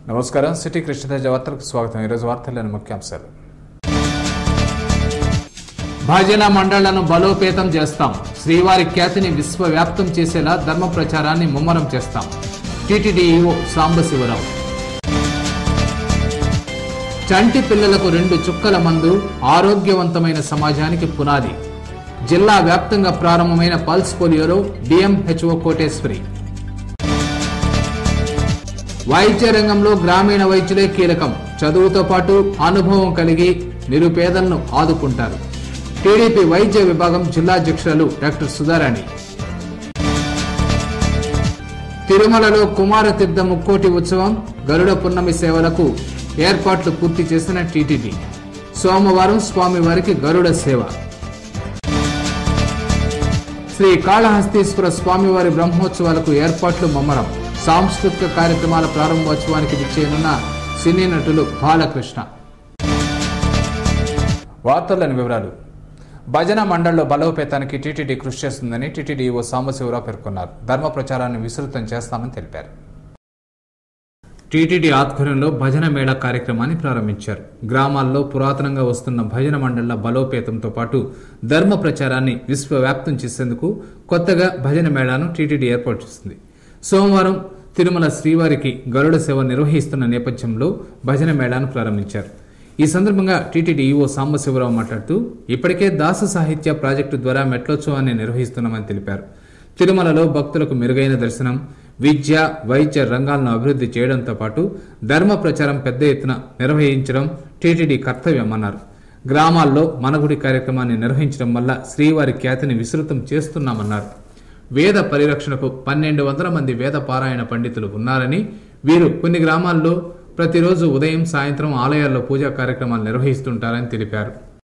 నమస్కారం సిటీ కృష్ణతేజ వార్తలకు స్వాగతం ఈరోజు వార్తల్లోని ముఖ్యాంశాలు భజన మండళ్లను బలోపేతం చేస్తాం శ్రీవారి ఖ్యాతిని విశ్వవ్యాప్తం చేసేలా ధర్మ ప్రచారాన్ని ముమ్మరం చేస్తాం టీటీడీఈఓ సాంబశివరావు చంటి పిల్లలకు రెండు చుక్కల మందు ఆరోగ్యవంతమైన సమాజానికి పునాది జిల్లా వ్యాప్తంగా ప్రారంభమైన పల్స్ పోలియోలో డిఎంహెచ్ఓ కోటేశ్వరి వైద్య రంగంలో గ్రామీణ వైద్యులే కీలకం చదువుతో పాటు అనుభవం కలిగి నిరుపేదలను ఆదుకుంటారు టీడీపీ వైద్య విభాగం జిల్లా అధ్యక్షురాలు డాక్టర్ సుధారాణి తిరుమలలో కుమార తీర్థ ముక్కోటి ఉత్సవం గరుడ పున్నమి సేవలకు ఏర్పాట్లు పూర్తి చేసిన టీటీడీ సోమవారం స్వామివారికి గరుడ సేవ శ్రీ కాళహస్తీశ్వర స్వామివారి బ్రహ్మోత్సవాలకు ఏర్పాట్లు ముమ్మరం సాంస్కృతిక కార్యక్రమాల ప్రారంభోత్సవానికి విచ్చేయనున్న సినీ నటులు బాలకృష్ణ వార్తల్లోని వివరాలు భజన మండళ్ల బలోపేతానికి టీటీడీ కృషి చేస్తుందని టీటీడీ ఓ సాంబశివరావు పేర్కొన్నారు ధర్మ ప్రచారాన్ని విస్తృతం చేస్తామని తెలిపారు టీటీడీ ఆధ్వర్యంలో భజన మేళా కార్యక్రమాన్ని ప్రారంభించారు గ్రామాల్లో పురాతనంగా వస్తున్న భజన మండళ్ల బలోపేతంతో పాటు ధర్మ ప్రచారాన్ని విశ్వవ్యాప్తం చేసేందుకు కొత్తగా భజన మేళాను టీటీడీ ఏర్పాటు చేసింది సోమవారం తిరుమల శ్రీవారికి గరుడ సేవ నిర్వహిస్తున్న నేపథ్యంలో భజన మేళాను ప్రారంభించారు ఈ సందర్భంగా టీటీడీ ఈవో సాంబశివరావు మాట్లాడుతూ ఇప్పటికే దాస సాహిత్య ప్రాజెక్టు ద్వారా మెట్లోత్సవాన్ని నిర్వహిస్తున్నామని తెలిపారు తిరుమలలో భక్తులకు మెరుగైన దర్శనం విద్య వైద్య రంగాలను అభివృద్ధి చేయడంతో పాటు ధర్మ ప్రచారం పెద్ద ఎత్తున నిర్వహించడం టీటీడీ కర్తవ్యమన్నారు గ్రామాల్లో మనగుడి కార్యక్రమాన్ని నిర్వహించడం వల్ల శ్రీవారి ఖ్యాతిని విస్తృతం చేస్తున్నామన్నారు వేద పరిరక్షణకు పన్నెండు వందల మంది వేద పారాయణ పండితులు ఉన్నారని వీరు కొన్ని గ్రామాల్లో ప్రతిరోజు ఉదయం సాయంత్రం ఆలయాల్లో పూజా కార్యక్రమాలు నిర్వహిస్తుంటారని తెలిపారు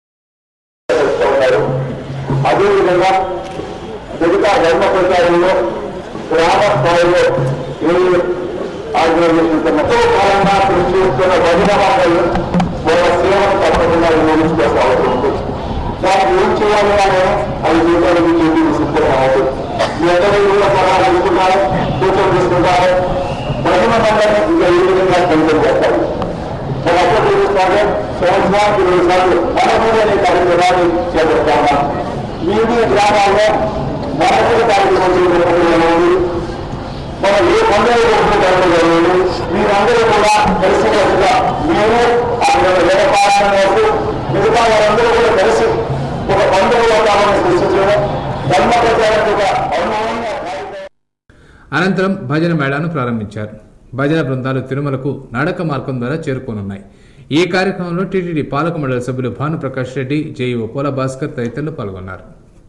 ఉన్నారు అదేవిధంగా మిగతా ధర్మ ప్రచారంలో గ్రామ స్థాయిలో ఏమి ఆర్గనైజేషన్ ఎంతో కాలంగా కృషి చేస్తున్న భజన వాళ్ళు వాళ్ళ సేవను తప్పకుండా వినియోగించుకోవాల్సిన అవసరం ఉంది దానికి ఏం చేయాలి అని అది చేయడానికి చెప్పి సిద్ధం అవ్వదు మీ అందరూ కూడా సలహా తీసుకుంటారు సూచన తీసుకుంటారు భజన మండలి ఇంకా ఏ విధంగా కేంద్రం చేస్తారు మన అప్పుడు చూస్తాము సంవత్సరానికి రెండు సార్లు మనమూడు అనే కార్యక్రమాన్ని చేపడతాము మీ మీ గ్రామాల్లో మనకుడు కార్యక్రమం చేయబడుతుంది మనం ఏ పండుగ జరుపుకుంటామో మీరందరూ కూడా కలిసికట్టుగా మేము అక్కడ వ్యాపారం చేస్తూ మిగతా వారందరూ కూడా కలిసి ఒక పండుగ వాతావరణం సృష్టించడం ధర్మ ప్రచారం ఒక అనుమానంగా కార్యక్రమం అనంతరం భజన మేళాను ప్రారంభించారు భజన బృందాలు తిరుమలకు నడక మార్గం ద్వారా చేరుకోనున్నాయి ఈ కార్యక్రమంలో టీటీడీ పాలక మండలి సభ్యులు భానుప్రకాష్ రెడ్డి జేఈఓ పోల భాస్కర్ తదితరులు పాల్గొన్నారు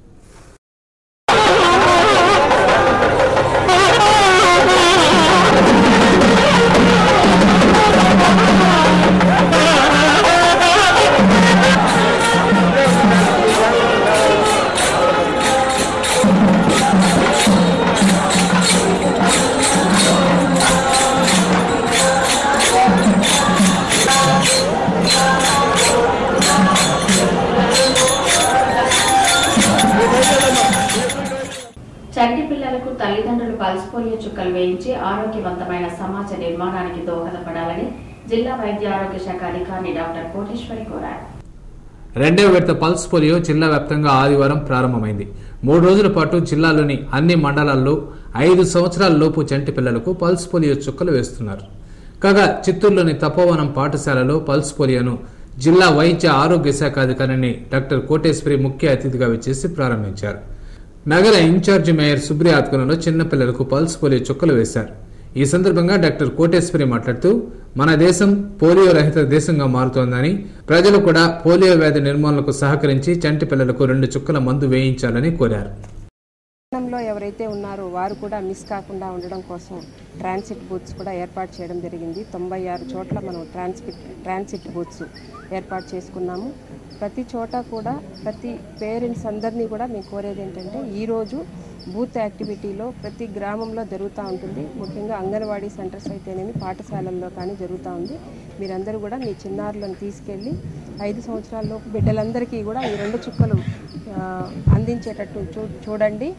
చంటి పిల్లలకు తల్లిదండ్రులు పల్స్ పోలియో చుక్కలు వేయించి ఆరోగ్యవంతమైన సమాజ నిర్మాణానికి దోహదపడాలని జిల్లా వైద్య ఆరోగ్య శాఖ అధికారి డాక్టర్ కోటేశ్వరి కోరారు రెండవ విడత పల్స్ పోలియో జిల్లా వ్యాప్తంగా ఆదివారం ప్రారంభమైంది మూడు రోజుల పాటు జిల్లాలోని అన్ని మండలాల్లో ఐదు సంవత్సరాల లోపు చంటి పిల్లలకు పల్స్ పోలియో చుక్కలు వేస్తున్నారు కాగా చిత్తూరులోని తపోవనం పాఠశాలలో పల్స్ పోలియోను జిల్లా వైద్య ఆరోగ్య శాఖ అధికారిని డాక్టర్ కోటేశ్వరి ముఖ్య అతిథిగా వచ్చేసి ప్రారంభించారు నగర ఇన్ఛార్జి మేయర్ సుబ్రి ఆధ్వర్యంలో చిన్నపిల్లలకు పల్స్ పోలియో చుక్కలు వేశారు ఈ సందర్భంగా డాక్టర్ కోటేశ్వరి మాట్లాడుతూ మన దేశం పోలియో రహిత దేశంగా మారుతోందని ప్రజలు కూడా పోలియో వ్యాధి నిర్మూలనకు సహకరించి చంటి పిల్లలకు రెండు చుక్కల మందు వేయించాలని కోరారు పట్టణంలో ఎవరైతే ఉన్నారో వారు కూడా మిస్ కాకుండా ఉండడం కోసం ట్రాన్సిట్ బూత్స్ కూడా ఏర్పాటు చేయడం జరిగింది తొంభై ఆరు చోట్ల మనం ట్రాన్స్పిట్ ట్రాన్సిట్ బూత్స్ ఏర్పాటు చేసుకున్నాము ప్రతి చోట కూడా ప్రతి పేరెంట్స్ అందరినీ కూడా మేము కోరేది ఏంటంటే ఈరోజు బూత్ యాక్టివిటీలో ప్రతి గ్రామంలో జరుగుతూ ఉంటుంది ముఖ్యంగా అంగన్వాడీ సెంటర్స్ అయితేనేమి పాఠశాలల్లో కానీ జరుగుతూ ఉంది మీరందరూ కూడా మీ చిన్నారులను తీసుకెళ్ళి ఐదు సంవత్సరాల్లోపు బిడ్డలందరికీ కూడా ఈ రెండు చుక్కలు ఆ, అందించేటట్టు చూ చూడండి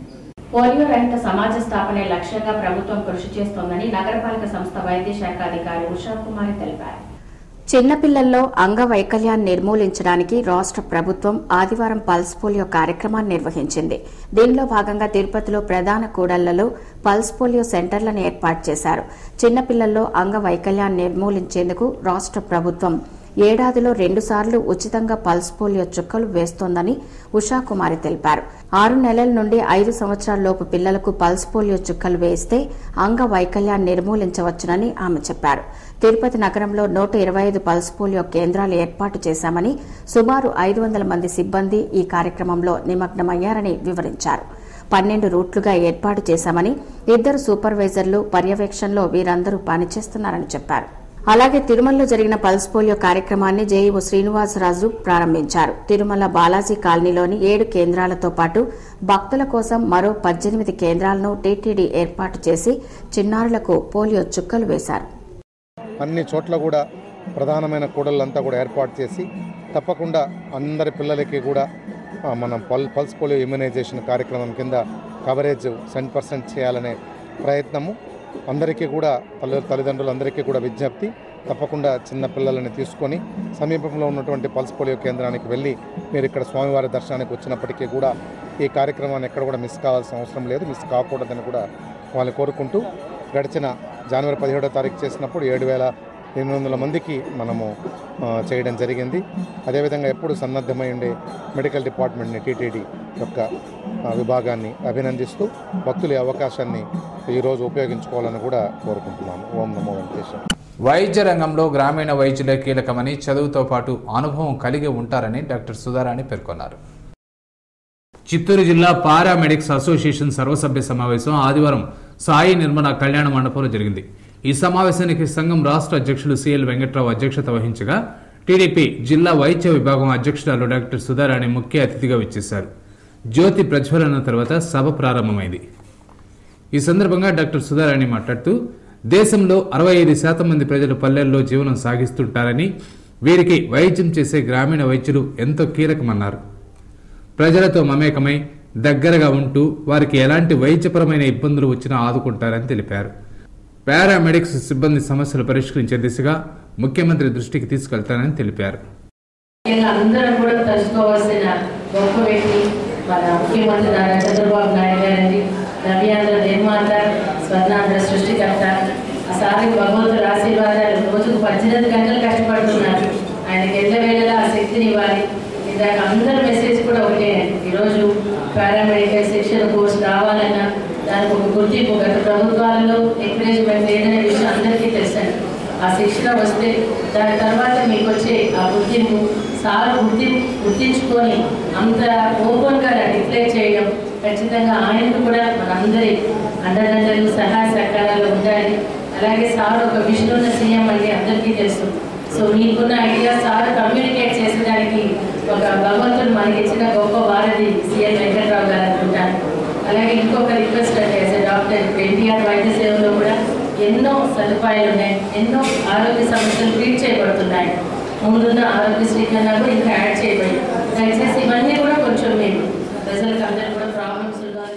పోలియో రహిత సమాజ స్థాపనే లక్ష్యంగా ప్రభుత్వం కృషి చేస్తోందని నగరపాలక సంస్థ వైద్య శాఖ అధికారి ఉషా కుమారి తెలిపారు చిన్నపిల్లల్లో అంగవైకల్యాన్ని నిర్మూలించడానికి రాష్ట్ర ప్రభుత్వం ఆదివారం పల్స్ పోలియో కార్యక్రమాన్ని నిర్వహించింది దీనిలో భాగంగా తిరుపతిలో ప్రధాన కూడళ్లలో పల్స్ పోలియో సెంటర్లను ఏర్పాటు చేశారు చిన్నపిల్లల్లో అంగవైకల్యాన్ని నిర్మూలించేందుకు రాష్ట్ర ప్రభుత్వం ఏడాదిలో రెండుసార్లు ఉచితంగా పల్స్ పోలియో చుక్కలు వేస్తోందని ఉషాకుమారి తెలిపారు ఆరు నెలల నుండి ఐదు సంవత్సరాలలోపు పిల్లలకు పల్స్ పోలియో చుక్కలు వేస్తే అంగవైకల్యాన్ని నిర్మూలించవచ్చునని ఆమె చెప్పారు తిరుపతి నగరంలో నూట ఇరవై ఐదు పల్స్ పోలియో కేంద్రాలు ఏర్పాటు చేశామని సుమారు ఐదు వందల మంది సిబ్బంది ఈ కార్యక్రమంలో నిమగ్నమయ్యారని వివరించారు పన్నెండు రూట్లుగా ఏర్పాటు చేశామని ఇద్దరు సూపర్వైజర్లు పర్యవేక్షణలో వీరందరూ పనిచేస్తున్నారని చెప్పారు అలాగే తిరుమలలో జరిగిన పల్స్ పోలియో కార్యక్రమాన్ని జేఈఓ శ్రీనివాసరాజు ప్రారంభించారు తిరుమల బాలాజీ కాలనీలోని ఏడు కేంద్రాలతో పాటు భక్తుల కోసం మరో పద్దెనిమిది కేంద్రాలను టీటీడీ ఏర్పాటు చేసి చిన్నారులకు పోలియో చుక్కలు వేశారు అన్ని చోట్ల కూడా ప్రధానమైన కూడళ్ళంతా కూడా ఏర్పాటు చేసి తప్పకుండా అందరి పిల్లలకి కూడా ఆ, మనం పల్ పల్స్ పోలియో ఇమ్యునైజేషన్ కార్యక్రమం కింద కవరేజ్ సెవెన్ పర్సెంట్ చేయాలనే ప్రయత్నము అందరికీ కూడా తల్లి తల్లిదండ్రులందరికీ కూడా విజ్ఞప్తి తప్పకుండా చిన్న పిల్లలని తీసుకొని సమీపంలో ఉన్నటువంటి పల్స్ పోలియో కేంద్రానికి వెళ్ళి మీరు ఇక్కడ స్వామివారి దర్శనానికి వచ్చినప్పటికీ కూడా ఈ కార్యక్రమాన్ని ఎక్కడ కూడా మిస్ కావాల్సిన అవసరం లేదు మిస్ కాకూడదని కూడా వాళ్ళని కోరుకుంటూ గడిచిన జనవరి పదిహేడో తారీఖు చేసినప్పుడు ఏడు వేల ఎనిమిది వందల మందికి మనము ఆ, చేయడం జరిగింది అదేవిధంగా ఎప్పుడు సన్నద్ధమై ఉండే మెడికల్ డిపార్ట్మెంట్ని టీటీడీ యొక్క ఆ, విభాగాన్ని అభినందిస్తూ భక్తుల ఈ అవకాశాన్ని ఈరోజు ఉపయోగించుకోవాలని కూడా కోరుకుంటున్నాను ఓం నమో వెంకటేశ్వర వైద్య రంగంలో గ్రామీణ వైద్యులే కీలకమని చదువుతో పాటు అనుభవం కలిగి ఉంటారని డాక్టర్ సుధారాణి పేర్కొన్నారు చిత్తూరు జిల్లా పారామెడిక్స్ అసోసియేషన్ సర్వసభ్య సమావేశం ఆదివారం సాయి నిర్మల కళ్యాణ మండపంలో జరిగింది ఈ సమావేశానికి సంఘం రాష్ట్ర అధ్యక్షులు సిఎల్ వెంకట్రావు అధ్యక్షత వహించగా టీడీపీ జిల్లా వైద్య విభాగం అధ్యక్షురాలు డాక్టర్ సుధారాణి ముఖ్య అతిథిగా విచ్చేశారు జ్యోతి ప్రజ్వలన తర్వాత సభ ప్రారంభమైంది ఈ సందర్భంగా డాక్టర్ సుధారాణి మాట్లాడుతూ దేశంలో అరవై ఐదు శాతం మంది ప్రజలు పల్లెల్లో జీవనం సాగిస్తుంటారని వీరికి వైద్యం చేసే గ్రామీణ వైద్యులు ఎంతో కీలకమన్నారు ప్రజలతో మమేకమై దగ్గరగా ఉంటూ వారికి ఎలాంటి వైద్యపరమైన ఇబ్బందులు వచ్చినా ఆదుకుంటారని తెలిపారు పారామెడిక్స్ సిబ్బంది సమస్యలు పరిష్కరించే దిశగా ముఖ్యమంత్రి దృష్టికి తీసుకెళ్తానని తెలిపారు ముఖ్యంగా అందరం కూడా తెలుసుకోవాల్సిన గొప్ప వ్యక్తి మన ముఖ్యమంత్రి నారా చంద్రబాబు నాయుడు గారండి నవ్యాంధ్ర నిర్మాత స్వర్ణాంధ్ర సృష్టికర్త ఆ సారి భగవంతుడు ఆశీర్వాదాలు రోజుకు పద్దెనిమిది గంటలు కష్టపడుతున్నారు ఆయనకి ఎల్ల వేళలా ఆ శక్తిని ఇవ్వాలి ఇందాక అందరి మెసేజ్ కూడా ఒకటే ఈరోజు పారామెడికల్ శిక్షణ కోర్సు రావాలన్నా దానికి ఒక గుర్తింపు గత ప్రభుత్వాలలో ఎంకరేజ్మెంట్ లేదనే విషయం అందరికీ తెలుసండి ఆ శిక్షణ వస్తే దాని తర్వాత మీకు వచ్చే ఆ గుర్తింపు సార్ గుర్తి గుర్తించుకొని అంత ఓపెన్గా డిక్లేర్ చేయడం ఖచ్చితంగా ఆయనకు కూడా మనందరి అండదండలు సహాయ సహకారాలు ఉండాలి అలాగే సార్ ఒక విజన్ ఉన్న సీఎం అండి అందరికీ తెలుసు సో మీకున్న ఐడియా సార్ కమ్యూనికేట్ చేసేదానికి ఒక భగవంతుడు మనకి ఇచ్చిన గొప్ప వారధి సీఎం వెంకట్రావు గారు అనుకుంటాను అలాగే ఇంకొక రిక్వెస్ట్ అంటే యాజ్ డాక్టర్ ఎన్టీఆర్ వైద్య సేవలో కూడా ఎన్నో సదుపాయాలు ఉన్నాయి ఎన్నో ఆరోగ్య సమస్యలు ట్రీట్ చేయబడుతున్నాయి ముందున్న ఆరోగ్యశ్రీ కన్నా కూడా ఇంకా యాడ్ చేయబడి దయచేసి ఇవన్నీ కూడా కొంచెం మీరు ప్రజలకు అందరూ కూడా ప్రాబ్లమ్స్ ఉన్నారు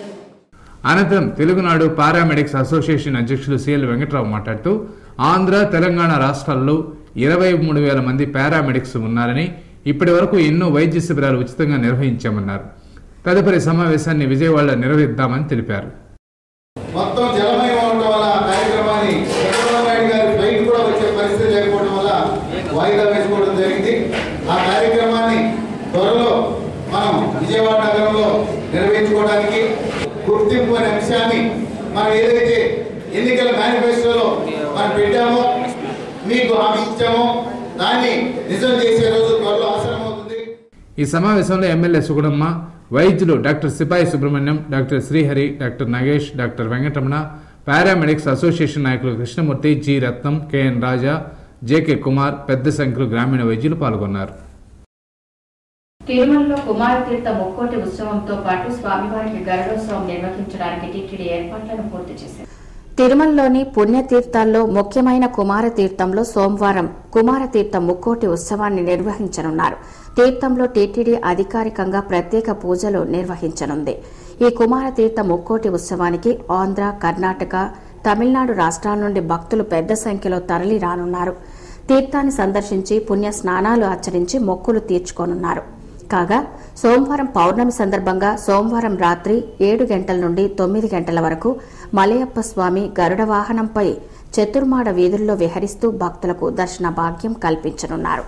అనంతరం తెలుగునాడు పారామెడిక్స్ అసోసియేషన్ అధ్యక్షులు సిఎల్ వెంకట్రావు మాట్లాడుతూ ఆంధ్ర తెలంగాణ రాష్ట్రాల్లో ఇరవై మూడు వేల మంది పారామెడిక్స్ ఉన్నారని ఇప్పటి వరకు ఎన్నో వైద్య శిబిరాలు ఉచితంగా నిర్వహించామన్నారు తదుపరి సమావేశాన్ని విజయవాడలో నిర్వహిద్దామని తెలిపారు మొత్తం జలమయం అవడం వల్ల ఆ కార్యక్రమాన్ని చంద్రబాబు నాయుడు గారి ఫ్లైట్ కూడా వచ్చే పరిస్థితి లేకపోవడం వల్ల వాయిదా వేసుకోవడం జరిగింది ఆ కార్యక్రమాన్ని త్వరలో మనం విజయవాడ నగరంలో నిర్వహించుకోవడానికి గుర్తింపు అనే అంశాన్ని మనం ఏదైతే ఎన్నికల మేనిఫెస్టోలో మనం పెట్టామో మీకు హామీ ఇచ్చామో దాన్ని నిజం చేసే రోజు త్వరలో ఆసనమవుతుంది ఈ సమావేశంలో ఎమ్మెల్యే సుగుణమ్మ వైద్యులు doctor Sipayi Subrahmanyam doctor Srihari doctor Nagesh doctor Venkataramana paramedics association నాయకులు Krishnamurthy G Ratnam KN Raja JK Kumar పెద్ద సంఖ్యలో గ్రామీణ వైద్యులు పాల్గొన్నారు తిరుమలలో కుమారతీర్థ ముక్కోటి ఉత్సవంతో పాటు స్వామివారికి గరుడోత్సవం నిర్వహించడానికి టీటీడీ ఏర్పాట్లను పూర్తి చేశారు తిరుమలలోని పుణ్యతీర్థాల్లో ముఖ్యమైన కుమారతీర్థంలో సోమవారం కుమారతీర్థ ముక్కోటి ఉత్సవాన్ని నిర్వహించనున్నారు తీర్థంలో టీటీడీ అధికారికంగా ప్రత్యేక పూజలు నిర్వహించనుంది ఈ కుమారతీర్థ ముక్కోటి ఉత్సవానికి ఆంధ్ర కర్ణాటక తమిళనాడు రాష్ట్రాల నుండి భక్తులు పెద్ద సంఖ్యలో తరలి రానున్నారు తీర్థాన్ని సందర్శించి పుణ్య స్నానాలు ఆచరించి మొక్కులు తీర్చుకోనున్నారు కాగా సోమవారం పౌర్ణమి సందర్భంగా సోమవారం రాత్రి ఏడు గంటల నుండి తొమ్మిది గంటల వరకు మలయప్ప స్వామి గరుడ వాహనంపై చతుర్మాడ వీధుల్లో విహరిస్తూ భక్తులకు దర్శన భాగ్యం కల్పించనున్నారు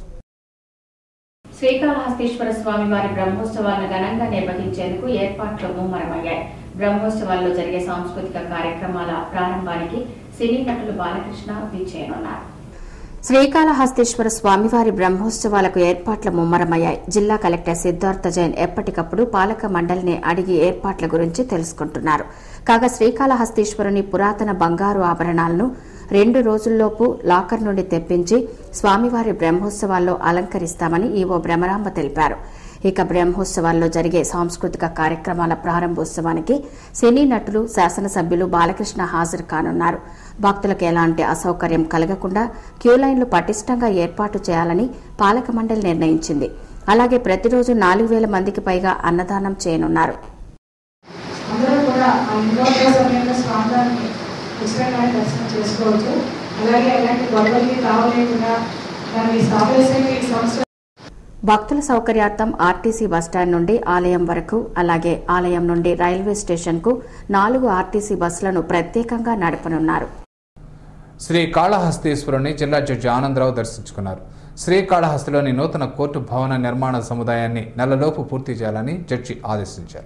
శ్రీకాళహస్తీశ్వర స్వామి వారి బ్రహ్మోత్సవాలను ఘనంగా నిర్వహించేందుకు ఏర్పాట్లు ముమ్మరమయ్యాయి బ్రహ్మోత్సవాల్లో జరిగే సాంస్కృతిక కార్యక్రమాల ప్రారంభానికి సినీ నటులు బాలకృష్ణ విచ్చేయనున్నారు శ్రీకాళహస్తీశ్వర స్వామివారి బ్రహ్మోత్సవాలకు ఏర్పాట్ల ముమ్మరమయ్యాయి జిల్లా కలెక్టర్ సిద్ధార్థ జైన్ ఎప్పటికప్పుడు పాలక మండలిని అడిగి ఏర్పాట్ల గురించి తెలుసుకుంటున్నారు కాగా శ్రీకాళహస్తీశ్వరుని పురాతన బంగారు ఆభరణాలను రెండు రోజుల్లోపు లాకర్ నుండి తెప్పించి స్వామివారి బ్రహ్మోత్సవాల్లో అలంకరిస్తామని ఈవో భ్రమరాంబ తెలిపారు ఇక బ్రహ్మోత్సవాల్లో జరిగే సాంస్కృతిక కార్యక్రమాల ప్రారంభోత్సవానికి సినీ నటులు శాసనసభ్యులు బాలకృష్ణ హాజరు కానున్నారు భక్తులకు ఎలాంటి అసౌకర్యం కలగకుండా క్యూ లైన్లు పటిష్టంగా ఏర్పాటు చేయాలని పాలక మండలి నిర్ణయించింది అలాగే ప్రతిరోజు నాలుగు వేల మందికి పైగా అన్నదానం చేయనున్నారు అందరూ కూడా ఆ ఇంట్లో సమయంలో స్వామివారిని ఉచితంగానే దర్శనం చేసుకోవచ్చు అలాగే ఎలాంటి గొడవలకి తావలేకుండా దాన్ని స్థాపించే ఈ సంస్థ భక్తుల సౌకర్యార్థం ఆర్టీసీ బస్టాండ్ నుండి ఆలయం వరకు అలాగే ఆలయం నుండి రైల్వే స్టేషన్కు నాలుగు ఆర్టీసీ బస్సులను ప్రత్యేకంగా నడపనున్నారు శ్రీ కాళహస్తీశ్వరుని జిల్లా జడ్జి ఆనందరావు దర్శించుకున్నారు శ్రీకాళహస్తిలోని నూతన కోర్టు భవన నిర్మాణ సముదాయాన్ని నెలలోపు పూర్తి చేయాలని జడ్జి ఆదేశించారు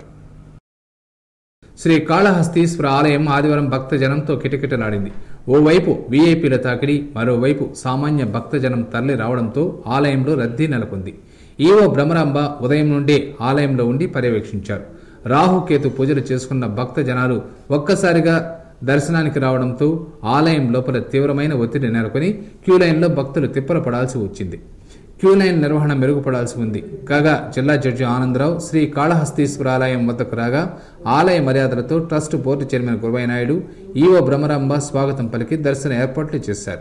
శ్రీ కాళహస్తీశ్వర ఆలయం ఆదివారం భక్తజనంతో కిటకిటలాడింది ఓవైపు వీఐపీల తాకిడి మరోవైపు సామాన్య భక్తజనం తరలి రావడంతో ఆలయంలో రద్దీ నెలకొంది ఈవో భ్రమరాంబ ఉదయం నుండే ఆలయంలో ఉండి పర్యవేక్షించారు రాహుకేతు పూజలు చేసుకున్న భక్త జనాలు ఒక్కసారిగా దర్శనానికి రావడంతో ఆలయం లోపల తీవ్రమైన ఒత్తిడి నెలకొని క్యూ లైన్లో భక్తులు తిప్పలపడాల్సి వచ్చింది క్యూ లైన్ నిర్వహణ మెరుగుపడాల్సి ఉంది కాగా జిల్లా జడ్జి ఆనందరావు శ్రీ కాళహస్తీశ్వరాలయం వద్దకు రాగా ఆలయ మర్యాదలతో trust board chairman Guruvayya Naidu EO Bhramaramba స్వాగతం పలికి దర్శన ఏర్పాట్లు చేశారు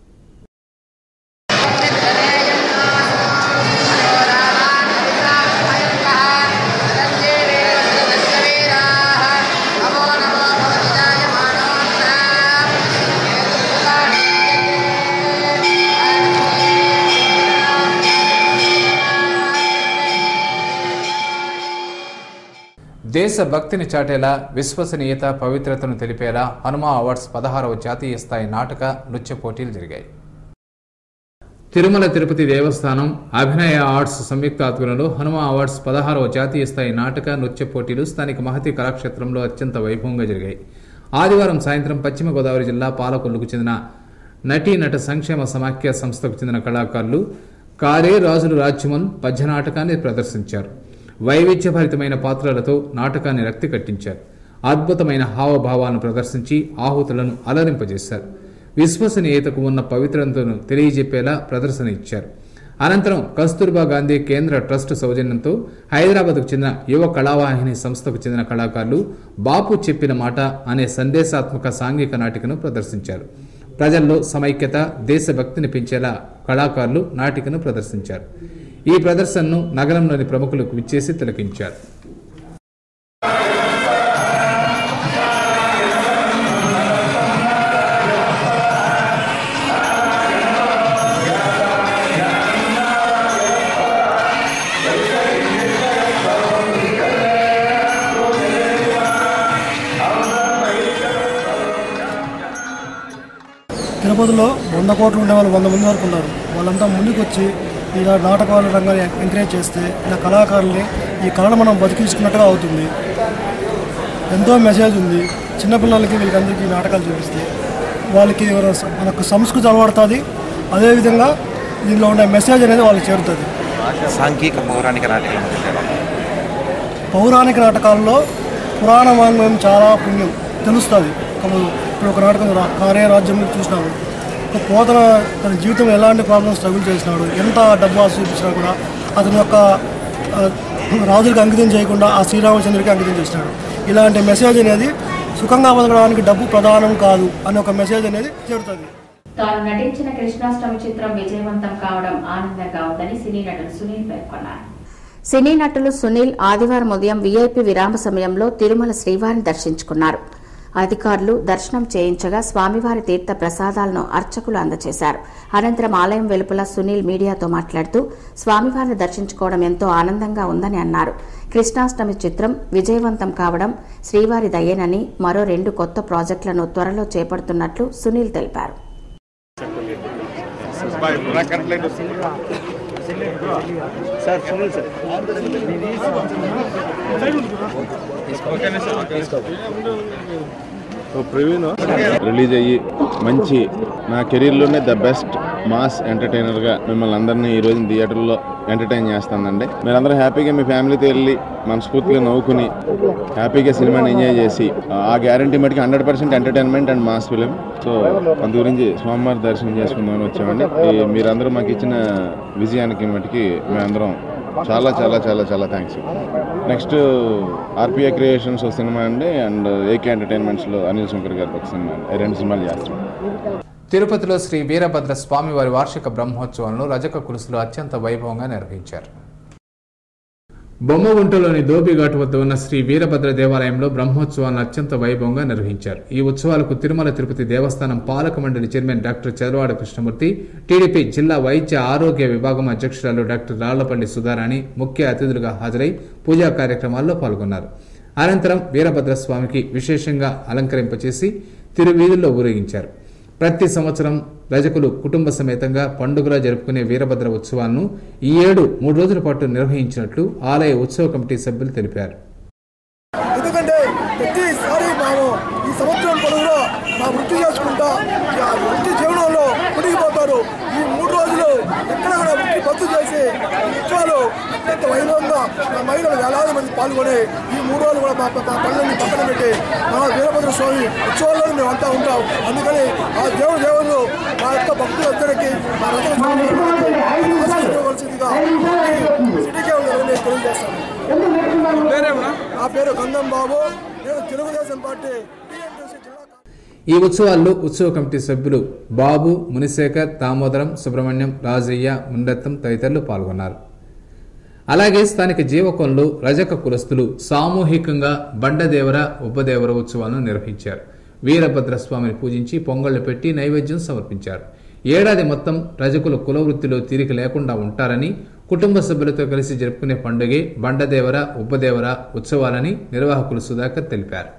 దేశభక్తిని చాటేలా విశ్వసనీయత పవిత్రతను తెలిపేలా హనుమా అవార్డ్స్ పదహారవ జాతీయ స్థాయి నాటక నృత్య పోటీలు జరిగాయి తిరుమల తిరుపతి దేవస్థానం అభినయ ఆర్ట్స్ సంయుక్త ఆధ్వర్యంలో హనుమా అవార్డ్స్ పదహారవ జాతీయ స్థాయి నాటక నృత్య పోటీలు స్థానిక మహతి కళాక్షేత్రంలో అత్యంత వైభవంగా జరిగాయి ఆదివారం సాయంత్రం పశ్చిమ గోదావరి జిల్లా పాలకొల్లుకు చెందిన నటీ నట సంక్షేమ సమాఖ్య సంస్థకు చెందిన కళాకారులు కారే రాజులు రాజ్యమన్ పద్య నాటకాన్ని ప్రదర్శించారు వైవిధ్యభరితమైన పాత్రలతో నాటకాన్ని రక్తి కట్టించారు అద్భుతమైన హావభావాలను ప్రదర్శించి ఆహుతులను అలరింపజేశారు విశ్వసనీయతకు ఉన్న పవిత్రతను తెలియజెప్పేలా ప్రదర్శన ఇచ్చారు అనంతరం కస్తూర్బా గాంధీ కేంద్ర ట్రస్ట్ సౌజన్యంతో హైదరాబాద్కు చెందిన యువ కళావాహిని సంస్థకు చెందిన కళాకారులు బాపు చెప్పిన మాట అనే సందేశాత్మక సాంఘిక నాటికను ప్రదర్శించారు ప్రజల్లో సమైక్యత దేశభక్తిని పెంచేలా కళాకారులు నాటికను ప్రదర్శించారు ఈ ప్రదర్శనను నగరంలోని ప్రముఖులకు విచ్చేసి తిలకించారు తిరుపతిలో వంద కోట్లు ఉండే వాళ్ళు వంద మంది వరకు ఉన్నారు వాళ్ళంతా ముందుకు వచ్చి ఇలా నాటకాల రంగాన్ని ఎంకరేజ్ చేస్తే ఇలా కళాకారుల్ని ఈ కళను మనం బతికించుకున్నట్టుగా అవుతుంది ఎంతో మెసేజ్ ఉంది చిన్నపిల్లలకి వీళ్ళకందరికీ ఈ నాటకాలు చూపిస్తే వాళ్ళకి మన స- మనకు సంస్కృతి అలవడుతుంది అదేవిధంగా దీనిలో ఉండే మెసేజ్ అనేది వాళ్ళకి చేరుతుంది సాంఘిక పౌరాణిక నాటకం పౌరాణిక నాటకాల్లో పురాణ వాంగ్మయం చాలా పుణ్యం తెలుస్తుంది ఇప్పుడు ఇప్పుడు ఒక నాటకం రా- కార్య రాజ్యం చూసినాము ఒక పోతన తన జీవితంలో ఎలాంటి ప్రాబ్లమ్స్ స్ట్రగుల్ చేసినాడు ఎంత డబ్బు ఆశ చూపించినా కూడా అతని యొక్క ఆ, రాజులకు అంకితం చేయకుండా ఆ శ్రీరామచంద్రుడికి అంకితం చేసినాడు ఇలాంటి మెసేజ్ అనేది సుఖంగా బతకడానికి డబ్బు ప్రధానం కాదు అనే ఒక మెసేజ్ అనేది చేరుతుంది తాను నటించిన కృష్ణాష్టమి చిత్రం విజయవంతం కావడం ఆనందంగా ఉందని సినీ నటుడు సునీల్ పేర్కొన్నారు సినీ నటులు సునీల్ ఆదివారం ఉదయం వీఐపీ విరామ సమయంలో తిరుమల శ్రీవారిని దర్శించుకున్నారు అధికారులు దర్శనం చేయించగా స్వామివారి తీర్థ ప్రసాదాలను అర్చకులు అందజేశారు అనంతరం ఆలయం వెలుపల సునీల్ మీడియాతో మాట్లాడుతూ స్వామివారిని దర్శించుకోవడం ఎంతో ఆనందంగా ఉందని అన్నారు కృష్ణాష్టమి చిత్రం విజయవంతం కావడం శ్రీవారి దయ్యేనని మరో రెండు కొత్త ప్రాజెక్టులను త్వరలో చేపడుతున్నట్లు సునీల్ తెలిపారు sir Sunil sir Praveen release అయ్యి మంచి నా కెరీర్లోనే ద బెస్ట్ మాస్ ఎంటర్టైనర్గా మిమ్మల్ని అందరినీ ఈ రోజు థియేటర్లో ఎంటర్టైన్ చేస్తానండి మీరందరూ హ్యాపీగా మీ ఫ్యామిలీతో వెళ్ళి మనస్ఫూర్తిగా నవ్వుకుని హ్యాపీగా సినిమాని ఎంజాయ్ చేసి ఆ గ్యారంటీ మటుకి hundred percent entertainment and mass film so అందు గురించి స్వామివారి దర్శనం చేసుకుందామని వచ్చామండి ఈ మీరందరూ మాకు ఇచ్చిన విజయానికి మటుకి మేమందరం చాలా చాలా చాలా చాలా థ్యాంక్స్ నెక్స్ట్ ఆర్పిఐ క్రియేషన్స్ ఒక సినిమా అండి అండ్ ఏకే ఎంటర్టైన్మెంట్స్లో అనిల్ శంకర్ గారి ఒక సినిమా అండి ఈ రెండు సినిమాలు చేస్తున్నాం తిరుపతిలో శ్రీ వీరభద్ర స్వామివారి వార్షిక బ్రహ్మోత్సవాలను రజక కులుసులు అత్యంత వైభవంగా నిర్వహించారు బొమ్మగుంటలోని ధోబిఘాట్ వద్ద ఉన్న శ్రీ వీరభద్ర దేవాలయంలో బ్రహ్మోత్సవాలను అత్యంత వైభవంగా నిర్వహించారు ఈ ఉత్సవాలకు తిరుమల తిరుపతి దేవస్థానం పాలక మండలి చైర్మన్ డాక్టర్ చదవాడ కృష్ణమూర్తి టీడీపీ జిల్లా వైద్య ఆరోగ్య విభాగం అధ్యక్షురాలు డాక్టర్ రాళ్లపల్లి సుధారాణి ముఖ్య అతిథులుగా హాజరై పూజా కార్యక్రమాల్లో పాల్గొన్నారు అనంతరం వీరభద్ర స్వామికి విశేషంగా అలంకరింపచేసి తిరువీధుల్లో ఊరేగించారు ప్రతి సంవత్సరం రజకులు కుటుంబ సమేతంగా పండుగలా జరుపుకునే వీరభద్ర ఉత్సవాలను ఈ ఏడు మూడు రోజుల పాటు నిర్వహించినట్లు ఆలయ ఉత్సవ కమిటీ సభ్యులు తెలిపారు ఎందుకంటే ప్రతిసారి మేము ఈ సంవత్సరం పొడవులో మా వృత్తి చేసుకుంటా ఈ ఆ వృత్తి జీవనంలో మునిగిపోతారు ఈ మూడు రోజులు ఎక్కడ కూడా వృత్తి బస్సు చేసి ఈ ఉత్సవాలు అత్యంత వైభవంగా మా మహిళలు వేలాది మంది పాల్గొని ఈ మూడు రోజులు కూడా మా మా పనులన్నీ పక్కన పెట్టి మా వీరభద్ర స్వామి ఉత్సవాల్లో మేము అంతా ఉంటాం అందుకని ఆ దేవుడు దేవుళ్ళు మా యొక్క భక్తులందరికీ మా రథ ఆశీర్వదించవలసిందిగా సిటీకే నేను తెలియజేస్తాను నా పేరు గంగం బాబు నేను తెలుగుదేశం పార్టీ టీఎంటీసీ జిల్లా ఈ ఉత్సవాల్లో ఉత్సవ కమిటీ సభ్యులు బాబు మునిశేఖర్ దామోదరం సుబ్రహ్మణ్యం రాజయ్య ముండత్తం తదితరులు పాల్గొన్నారు అలాగే స్థానిక జీవకంలో రజక కులస్తులు సామూహికంగా బండదేవర ఉపదేవర ఉత్సవాలను నిర్వహించారు వీరభద్ర స్వామిని పూజించి పొంగళ్లు పెట్టి నైవేద్యం సమర్పించారు ఏడాది మొత్తం రజకులు కులవృత్తిలో తీరిక లేకుండా ఉంటారని కుటుంబ సభ్యులతో కలిసి జరుపుకునే పండుగే బండదేవర ఉపదేవర ఉత్సవాలని నిర్వాహకులు సుధాకర్ తెలిపారు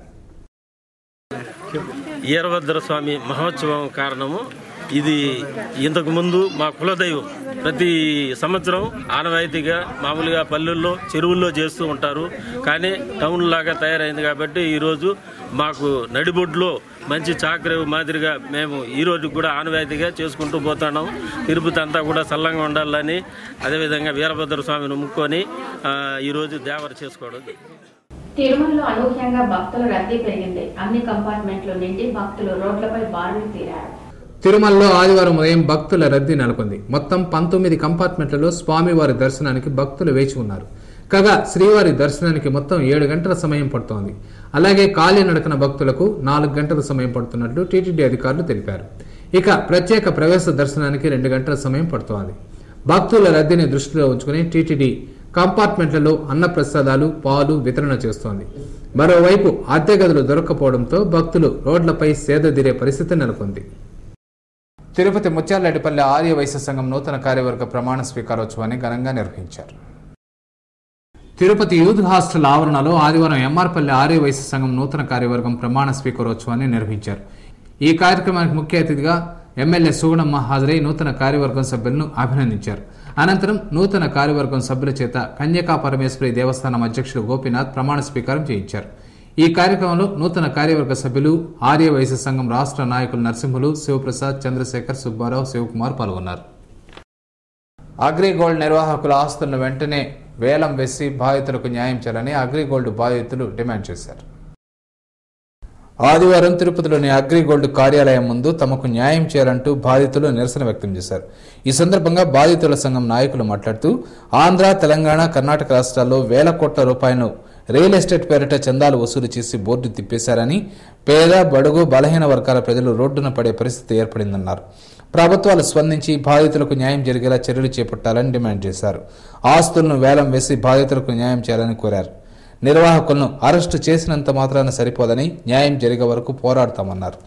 వీరభద్ర స్వామి మహోత్సవం కారణము ఇది ఇంతకు ముందు మా కులదైవం ప్రతి సంవత్సరం ఆనవాయితీగా మామూలుగా పల్లెల్లో చెరువుల్లో చేస్తూ ఉంటారు కానీ టౌన్ లాగా తయారైంది కాబట్టి ఈరోజు మాకు నడిబొడ్లో మంచి చాకరి మాదిరిగా మేము ఈ రోజు కూడా ఆనవాయితీగా చేసుకుంటూ పోతున్నాం తిరుపతి అంతా కూడా చల్లంగా ఉండాలని అదేవిధంగా వీరభద్ర స్వామిని ముక్కొని ఆ, ఈరోజు దేవర చేసుకోవడం తిరుమలలో అనూహ్యంగా భక్తుల రద్దీ పెరిగింది అన్ని కంపార్ట్మెంట్లు నిండి భక్తులు రోడ్లపై బారులు తీరారు తిరుమలలో ఆదివారం ఉదయం భక్తుల రద్దీ నెలకొంది మొత్తం పంతొమ్మిది కంపార్ట్మెంట్లలో స్వామివారి దర్శనానికి భక్తులు వేచి ఉన్నారు కాగా శ్రీవారి దర్శనానికి మొత్తం ఏడు గంటల సమయం పడుతోంది అలాగే కాలినడకన భక్తులకు నాలుగు గంటల సమయం పడుతున్నట్లు టీటీడీ అధికారులు తెలిపారు ఇక ప్రత్యేక ప్రవేశ దర్శనానికి రెండు గంటల సమయం పడుతోంది భక్తుల రద్దీని దృష్టిలో ఉంచుకుని టీటీడీ కంపార్ట్మెంట్లలో అన్నప్రసాదాలు పాలు వితరణ చేస్తోంది మరోవైపు అద్దె గదులు దొరక్కపోవడంతో భక్తులు రోడ్లపై సేదదీరే పరిస్థితి నెలకొంది తిరుపతి ముత్యాలరెడ్డిపల్లి ఆర్య వైశ్య సంఘం నూతన కార్యవర్గ ప్రమాణ స్వీకారోత్సవాన్ని ఘనంగా నిర్వహించారు తిరుపతి యూత్ హాస్టల్ ఆవరణలో ఆదివారం ఎంఆర్పల్లి ఆర్య వైశ్య సంఘం నూతన కార్యవర్గం ప్రమాణ స్వీకారోత్సవాన్ని నిర్వహించారు ఈ కార్యక్రమానికి ముఖ్య అతిథిగా ఎమ్మెల్యే సుగుణమ్మ హాజరై నూతన కార్యవర్గం సభ్యులను అభినందించారు అనంతరం నూతన కార్యవర్గం సభ్యుల చేత కన్యకా పరమేశ్వరి దేవస్థానం అధ్యక్షుడు గోపీనాథ్ ప్రమాణ స్వీకారం చేయించారు ఈ కార్యక్రమంలో నూతన కార్యవర్గ సభ్యులు ఆర్య వైశ్య సంఘం రాష్ట్ర నాయకులు నరసింహులు శివప్రసాద్ చంద్రశేఖర్ సుబ్బారావు శివకుమార్ పాల్గొన్నారు అగ్రిగోల్డ్ నిర్వాహకుల ఆస్తులను వెంటనే వేలం వేసి బాధితులకు న్యాయం చేయాలని అగ్రిగోల్డ్ బాధితులు డిమాండ్ చేశారు ఆదివారం తిరుపతిలోని అగ్రిగోల్డ్ కార్యాలయం ముందు తమకు న్యాయం చేయాలంటూ బాధితులు నిరసన వ్యక్తం చేశారు ఈ సందర్భంగా బాధితుల సంఘం నాయకులు మాట్లాడుతూ ఆంధ్ర తెలంగాణ కర్ణాటక రాష్ట్రాల్లో వేల కోట్ల రూపాయలను రియల్ ఎస్టేట్ పేరిట చందాలు వసూలు చేసి బోర్డు తిప్పేశారని పేద బడుగు బలహీన వర్గాల ప్రజలు రోడ్డున పడే పరిస్థితి ఏర్పడిందన్నారు ప్రభుత్వాలు స్పందించి బాధితులకు న్యాయం జరిగేలా చర్యలు చేపట్టాలని డిమాండ్ చేశారు ఆస్తులను వేలం వేసి బాధితులకు న్యాయం చేయాలని కోరారు నిర్వాహకులను అరెస్టు చేసినంత మాత్రాన సరిపోదని న్యాయం జరిగే వరకు పోరాడతామన్నారు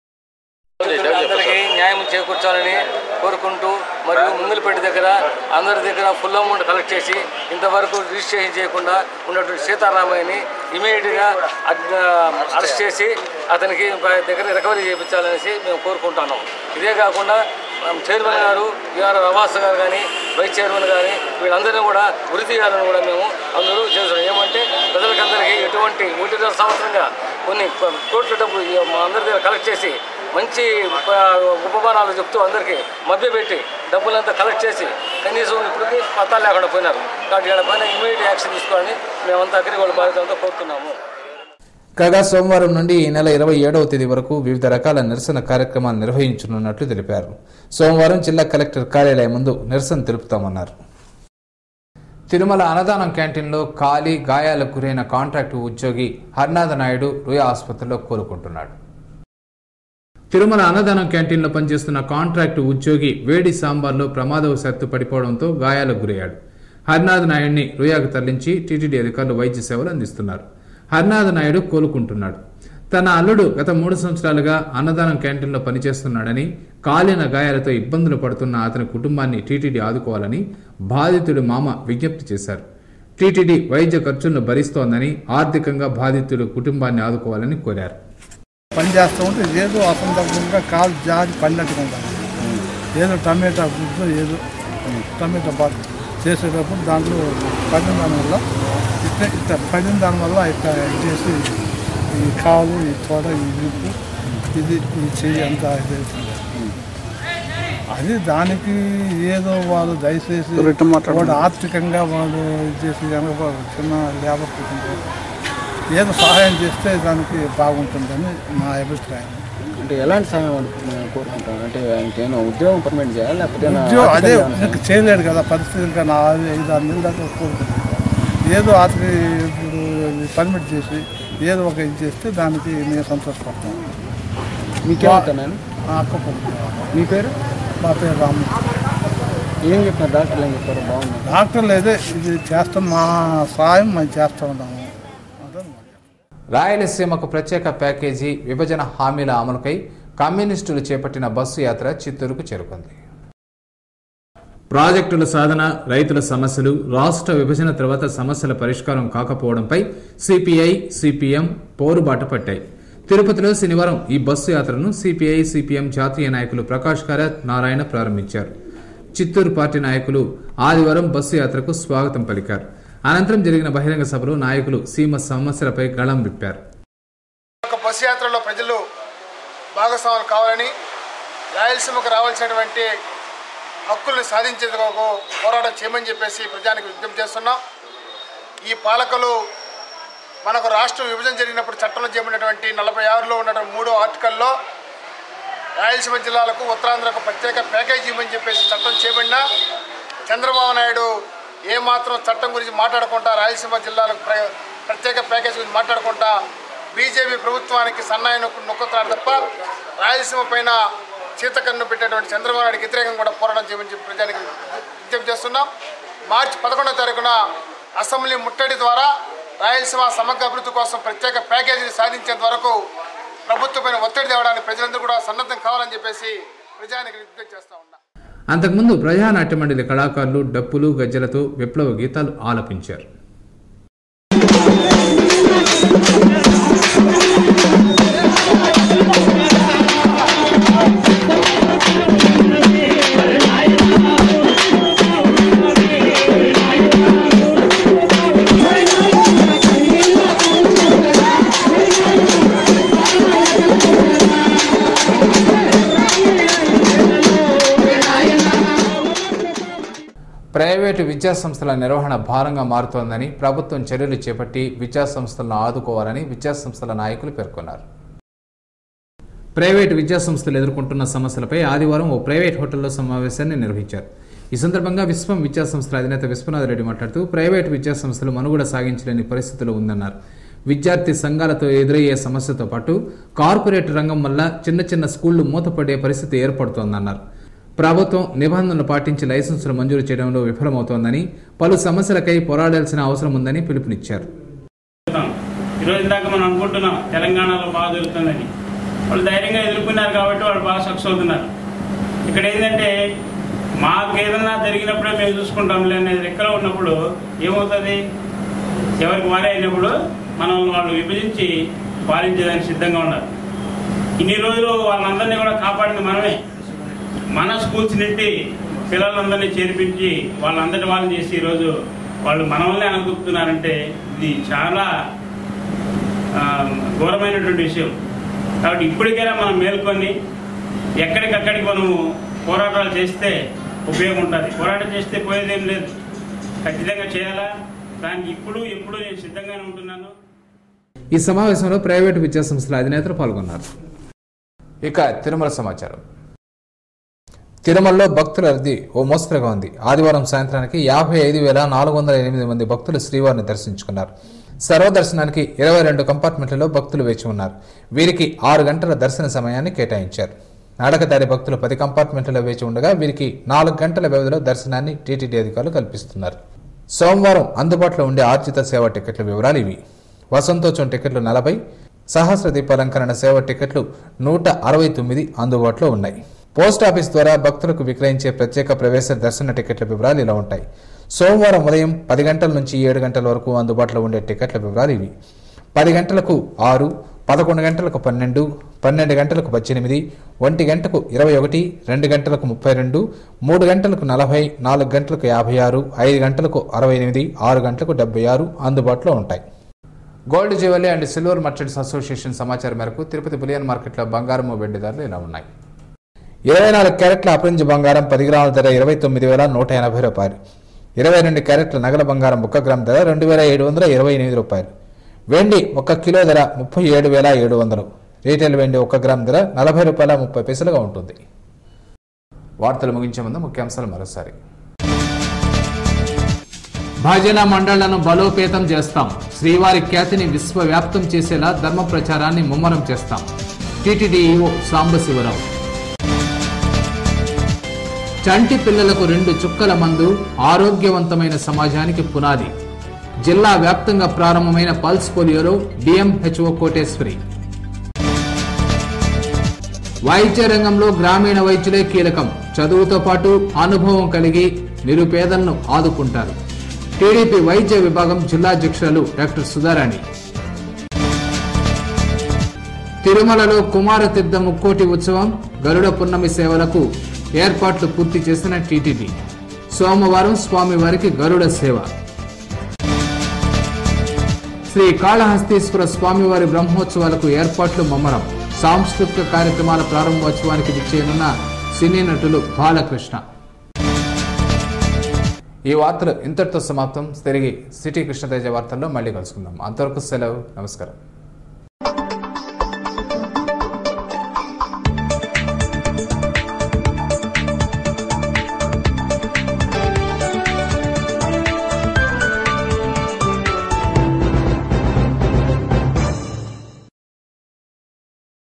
అందరికీ న్యాయం చేకూర్చాలని కోరుకుంటూ మరియు ముందులపేట దగ్గర అందరి దగ్గర ఫుల్ అమౌంట్ కలెక్ట్ చేసి ఇంతవరకు రిజిస్ట్రేషన్ చేయకుండా ఉన్నటువంటి సీతారామయ్యని ఇమీడియట్గా అరెస్ట్ చేసి అతనికి దగ్గర రికవరీ చేయించాలనేసి మేము కోరుకుంటున్నాం ఇదే కాకుండా మనం చైర్మన్ గారు విఆర్ రవాస్ గారు కానీ వైస్ చైర్మన్ కానీ వీళ్ళందరినీ కూడా ఉరి తీయాలని కూడా మేము అందరూ చేస్తున్నాం ఏమంటే ప్రజలకందరికీ ఎటువంటి ఒకటిన్నర సంవత్సరంగా కొన్ని కోట్ల డబ్బు ఈ మా అందరి దగ్గర కలెక్ట్ చేసి మంచి ఉప- ఉపమానాలు చెప్తూ అందరికీ మభ్యపెట్టి డబ్బులంతా కలెక్ట్ చేసి కనీసం ఇప్పటికీ పత్తాలు లేకుండా పోయినారు కాబట్టి వీళ్ళ పైన ఇమీడియట్ యాక్షన్ తీసుకోవాలని మేమంతా అక్కడికి వాళ్ళ బాధ్యతలతో కోరుతున్నాము కాగా సోమవారం నుండి ఈ నెల ఇరవై ఏడవ తేదీ వరకు వివిధ రకాల నిరసన కార్యక్రమాలు నిర్వహించనున్నట్లు తెలిపారు సోమవారం జిల్లా కలెక్టర్ కార్యాలయం ముందు నిరసన తెలుపుతామన్నారు తిరుమల అన్నదానం క్యాంటీన్లో ఖాళీ గాయాలకు గురైన కాంట్రాక్టు ఉద్యోగి హర్నాథ నాయుడు రుయా ఆసుపత్రిలో కోలుకుంటున్నాడు తిరుమల అన్నదానం క్యాంటీన్లో పనిచేస్తున్న కాంట్రాక్టు ఉద్యోగి వేడి సాంబార్లో ప్రమాదవశాత్తు పడిపోవడంతో గాయాలకు గురయ్యాడు హర్నాథ్ నాయుడిని రుయాకు తరలించి టీటీడీ అధికారులు వైద్య సేవలు అందిస్తున్నారు హర్నాథ్ నాయుడు కోలుకుంటున్నాడు తన అల్లుడు గత మూడు సంవత్సరాలుగా అన్నదానం క్యాంటీన్లో పనిచేస్తున్నాడని కాలిన గాయాలతో ఇబ్బందులు పడుతున్న అతని కుటుంబాన్ని టీటీడీ ఆదుకోవాలని బాధితుడి మామ విజ్ఞప్తి చేశారు టీటీడీ వైద్య ఖర్చులను భరిస్తోందని ఆర్థికంగా బాధితుడి కుటుంబాన్ని ఆదుకోవాలని కోరారు పని చేస్తూ ఉంటే ఏదో అసందర్భంగా కాలు జారి పడినట్టుగా ఉంటాను ఏదో టమాటా గుడ్డు ఏదో టమాటా బాగా చేసేటప్పుడు దాంట్లో పడిన దాని వల్ల ఇట్లా ఇట్లా పడిన దాని వల్ల ఇట్లా ఇది చేసి ఈ కాలు ఈ తోడ ఈ విప్పు ఇది ఈ చెయ్యి అంతా ఇది అవుతుంది. అది దానికి ఏదో వాళ్ళు దయచేసి రిటర్న్ మాట్లాడండి. వాడు ఆర్థికంగా వాడు ఇది చేసి కనుక వాడు చిన్న లేబర్ కుటుంబం ఏదో సహాయం చేస్తే దానికి బాగుంటుందని నా అభిప్రాయం అంటే ఎలాంటి సహాయం అనుకుంటున్నా- కోరుకుంటాను అంటే ఇంకేమైనా ఉద్యోగం పర్మనెంట్ చేయాలి లేకపోతే ఏమైనా ఉద్యోగం అదే ఆర్థికంగా ఏమైనా ఇంకా చేయలేడు కదా పరిస్థితులు కానీ ఐదు ఐదు ఆరు నెలల దాకా కోరుకుంటాను ఏదో అతని ఇప్పుడు పర్మిట్ చేసి ఏదో ఒక ఇది చేస్తే దానికి నేను సంతోషపడతాను మీకేమవుతాను నేను ఆ అక్క కొడుకు. మీ పేరు మా పేరు రాము ఏం చెప్పినారు డాక్టర్లు ఏం చెప్పారు బాగుంది డాక్టర్లు అయితే ఇది చేస్తాం మా సాయం మేము చేస్తూ ఉన్నాము రాయలసీమకు ప్రత్యేక ప్యాకేజీ విభజన హామీల అమలుకై కమ్యూనిస్టులు చేపట్టిన బస్సు యాత్ర చిత్తూరుకు చేరుకుంది ప్రాజెక్టుల సాధన రైతుల సమస్యలు రాష్ట్ర విభజన తర్వాత సమస్యల పరిష్కారం కాకపోవడంపై సిపిఐ సిపిఎం పోరుబాట పట్టాయి తిరుపతిలో శనివారం ఈ బస్సు యాత్రను సిపిఐ సిపిఎం జాతీయ నాయకులు ప్రకాష్ కారత్ నారాయణ ప్రారంభించారు చిత్తూరు పార్టీ నాయకులు ఆదివారం బస్సు యాత్రకు స్వాగతం పలికారు అనంతరం జరిగిన బహిరంగ సభలో నాయకులు సీమ సమస్యలపై గళం విప్పారు ఒక బస్సు యాత్రలో ప్రజలు భాగస్వాములు కావాలని రాయలసీమకు రావాల్సినటువంటి హక్కుల్ని సాధించేందుకు పోరాటం చేయమని చెప్పేసి ప్రజానికి విజ్ఞప్తి చేస్తున్నాం ఈ పాలకులు మనకు రాష్ట్ర విభజన జరిగినప్పుడు చట్టంలో చేయబడినటువంటి నలభై ఆరులో ఉన్నటువంటి మూడో ఆర్టికల్లో రాయలసీమ జిల్లాలకు ఉత్తరాంధ్రకు ప్రత్యేక ప్యాకేజీ ఇవ్వమని చెప్పేసి చట్టం చేయబడినా చంద్రబాబు నాయుడు ఏమాత్రం చట్టం గురించి మాట్లాడకుండా రాయలసీమ జిల్లాలకు ప్ర- ప్రత్యేక ప్యాకేజీ గురించి మాట్లాడకుండా బీజేపీ ప్రభుత్వానికి సన్నాయి నొక్కు నొక్కుతున్నాడు తప్ప రాయలసీమ పైన చీతకన్ను పెట్టేటువంటి చంద్రబాబు నాయుడుకి వ్యతిరేకంగా కూడా పోరాటం చేయమని చెప్పి ప్రజానికి విజ్ఞప్తి చేస్తున్నాం మార్చి పదకొండవ తారీఖున అసెంబ్లీ ముట్టడి ద్వారా రాయలసీమ సమగ్ర అభివృద్ధి కోసం ప్రత్యేక ప్యాకేజీని సాధించేంత వరకు ప్రభుత్వమైన ఒత్తిడి తేవడానికి ప్రజలందరూ కూడా సన్నద్ధం కావాలని చెప్పేసి ప్రజానికి విజ్ఞప్తి చేస్తా ఉన్నాం అంతకుముందు ప్రజానాట్య మండలి కళాకారులు డప్పులు గజ్జలతో విప్లవ గీతాలు ఆలపించారు ప్రైవేటు విద్యా సంస్థల నిర్వహణ భారంగా మారుతోందని ప్రభుత్వం చర్యలు చేపట్టి విద్యా సంస్థలను ఆదుకోవాలని విద్యా సంస్థల నాయకులు పేర్కొన్నారు ప్రైవేటు విద్యా సంస్థలు ఎదుర్కొంటున్న సమస్యలపై ఆదివారం ఓ ప్రైవేట్ హోటల్లో సమావేశాన్ని నిర్వహించారు ఈ సందర్భంగా విశ్వం విద్యా సంస్థల అధినేత విశ్వనాథ్ రెడ్డి మాట్లాడుతూ ప్రైవేటు విద్యా సంస్థలు మనుగడ సాగించలేని పరిస్థితులు ఉందన్నారు విద్యార్థి సంఘాలతో ఎదురయ్యే సమస్యతో పాటు కార్పొరేట్ రంగం వల్ల చిన్న చిన్న స్కూళ్లు మూతపడే పరిస్థితి ఏర్పడుతోందన్నారు ప్రభుత్వం నిబంధనలు పాటించి లైసెన్సులు మంజూరు చేయడంలో విఫలమవుతోందని పలు సమస్యలకై పోరాడాల్సిన అవసరం ఉందని పిలుపునిచ్చారు ఈరోజు ఇందాక మనం అనుకుంటున్నాం తెలంగాణలో బాగా జరుగుతుందని వాళ్ళు ధైర్యంగా ఎదుర్కొన్నారు కాబట్టి వాళ్ళు బాగా సక్సెస్ అవుతున్నారు ఇక్కడ ఏంటంటే మాకు ఏదన్నా జరిగినప్పుడే మేము చూసుకుంటాంలే అనేది లెక్కలో ఉన్నప్పుడు ఏమవుతుంది ఎవరికి వారే అయినప్పుడు మనం వాళ్ళు విభజించి పాలించేదానికి సిద్ధంగా ఉన్నారు ఇన్ని రోజులు వాళ్ళందరినీ కూడా కాపాడింది మనమే మన స్కూల్స్ నింటి పిల్లలందరినీ చేర్పించి వాళ్ళందరి వాళ్ళని చేసి ఈరోజు వాళ్ళు మన వల్లే అనుకుంటున్నారంటే ఇది చాలా ఆ, ఘోరమైనటువంటి విషయం కాబట్టి ఇప్పటికైనా మనం మేల్కొని ఎక్కడికక్కడికి మనము పోరాటాలు చేస్తే ఉపయోగం ఉంటుంది పోరాటం చేస్తే పోయేదేం లేదు ఖచ్చితంగా చేయాలా దానికి ఇప్పుడు ఎప్పుడు నేను సిద్ధంగానే ఉంటున్నాను ఈ సమావేశంలో ప్రైవేటు విద్యా సంస్థల అధినేతలు పాల్గొన్నారు ఇక తిరుమల సమాచారం తిరుమలలో భక్తుల రద్దీ ఓ మోస్తరుగా ఉంది ఆదివారం సాయంత్రానికి యాభై ఐదు వేల నాలుగు వందల ఎనిమిది మంది భక్తులు శ్రీవారిని దర్శించుకున్నారు సర్వదర్శనానికి ఇరవై రెండు కంపార్ట్మెంట్లలో భక్తులు వేచి ఉన్నారు వీరికి ఆరు గంటల దర్శన సమయాన్ని కేటాయించారు నడకదారి భక్తులు పది కంపార్ట్మెంట్లలో వేచి ఉండగా వీరికి నాలుగు గంటల వ్యవధిలో దర్శనాన్ని టీటీడీ అధికారులు కల్పిస్తున్నారు సోమవారం అందుబాటులో ఉండే ఆర్జిత సేవ టికెట్ల వివరాలు ఇవి వసంతోత్సవం టికెట్లు నలభై సహస్ర దీపాలంకరణ సేవ టికెట్లు నూట అరవై తొమ్మిది అందుబాటులో ఉన్నాయి పోస్ట్ ఆఫీస్ ద్వారా భక్తులకు విక్రయించే ప్రత్యేక ప్రవేశ దర్శన టికెట్ల వివరాలు ఇలా ఉంటాయి సోమవారం ఉదయం పది గంటల నుంచి ఏడు గంటల వరకు అందుబాటులో ఉండే టికెట్ల వివరాలు ఇవి పది గంటలకు ఆరు పదకొండు గంటలకు పన్నెండు పన్నెండు గంటలకు పద్దెనిమిది ఒంటి గంటకు ఇరవై ఒకటి రెండు గంటలకు ముప్పై రెండు మూడు గంటలకు నలభై నాలుగు గంటలకు యాభై ఆరు ఐదు గంటలకు అరవై ఎనిమిది ఆరు గంటలకు డెబ్బై ఆరు అందుబాటులో ఉంటాయి gold jewellery and silver merchants association సమాచారం మేరకు తిరుపతి బులియన్ మార్కెట్లో బంగారం వెండి ధరలు ఇలా ఉన్నాయి ఇరవై నాలుగు క్యారెట్ల అపరించి బంగారం పది గ్రాముల ధర ఇరవై తొమ్మిది వేల నూట ఎనభై రూపాయలు ఇరవై రెండు క్యారెట్ల నగల బంగారం ఒక గ్రామ్ ధర రెండు వేల ఏడు వందల ఇరవై ఎనిమిది రూపాయలు వెండి ఒక కిలో ధర ముప్పై ఏడు వేల ఏడు వందలు రీటైల్ వెండి ఒక గ్రామ్ ధర నలభై రూపాయల ముప్పై పైసలుగా ఉంటుంది వార్తలు ముగించే ముందు ముఖ్యాంశాలు మరోసారి భజన మండళ్లను బలోపేతం చేస్తాం శ్రీవారి ఖ్యాతిని విశ్వవ్యాప్తం చేసేలా ధర్మ ప్రచారాన్ని ముమ్మరం చేస్తాం టీటీడీఈఓ సాంబశివరావు చంటి పిల్లలకు రెండు చుక్కల మందు ఆరోగ్యవంతమైన సమాజానికి పునాది జిల్లా వ్యాప్తంగా ప్రారంభమైన పల్స్ పోలియోలో డిఎంహెచ్ఓ కోటేశ్వరి వైద్య రంగంలో గ్రామీణ వైద్యులే కీలకం చదువుతో పాటు అనుభవం కలిగి నిరుపేదలను ఆదుకుంటారు టీడీపీ వైద్య విభాగం జిల్లా అధ్యక్షురాలు డాక్టర్ సుధారాణి తిరుమలలో కుమారతీర్థ ముక్కోటి ఉత్సవం గరుడ పున్నమి సేవలకు ఏర్పాట్లు పూర్తి చేసిన టీటీడీ సోమవారం స్వామివారికి గరుడ సేవ శ్రీ కాళహస్తీశ్వర స్వామివారి బ్రహ్మోత్సవాలకు ఏర్పాట్లు ముమ్మరం సాంస్కృతిక కార్యక్రమాల ప్రారంభోత్సవానికి విచ్చేయనున్న సినీ నటులు బాలకృష్ణ ఈ వార్తలు ఇంతటితో సమాప్తం తిరిగి సిటీ కృష్ణతేజ వార్తల్లో మళ్ళీ కలుసుకుందాం అంతవరకు సెలవు నమస్కారం